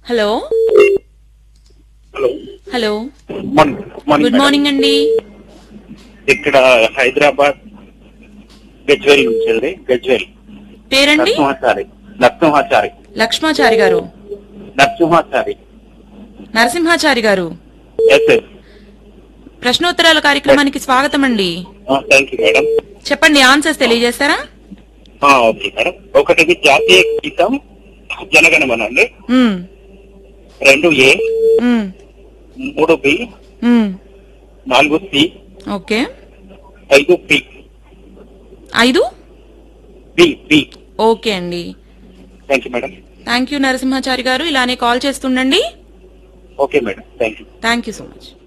Hello hello hello morning morning good madam. Morning అండి ఇక్కడ హైదరాబాద్ గజ్వేల్ నుంచి అండి గజ్వేల్ పేరండి నరసింహాచారి నరసింహాచారి లక్ష్మాచారి గారు నరసింహాచారి నరసింహాచారి గారు ఎస్ ఎస్ ప్రశ్నోత్తరాల కార్యక్రమానికి స్వాగతం అండి థ్యాంక్ యూ మేడం చెప్పండి ఆన్సర్స్ తెలియజేస్తారా ఆ, ఓకే మేడం ఒకటిది జాతీయ గీతం జనగణమన అండి మ్మ్, రెండు ఏ మ్మ్, మూడు బి మ్మ్. నాలుగు సి ఓకే ఐదు పి ఐదు బి బి ఓకే అండి thank you madam thank you Narasimhachari garu ఇలానే కాల్ చేస్తుండండి okay madam thank you thank you so much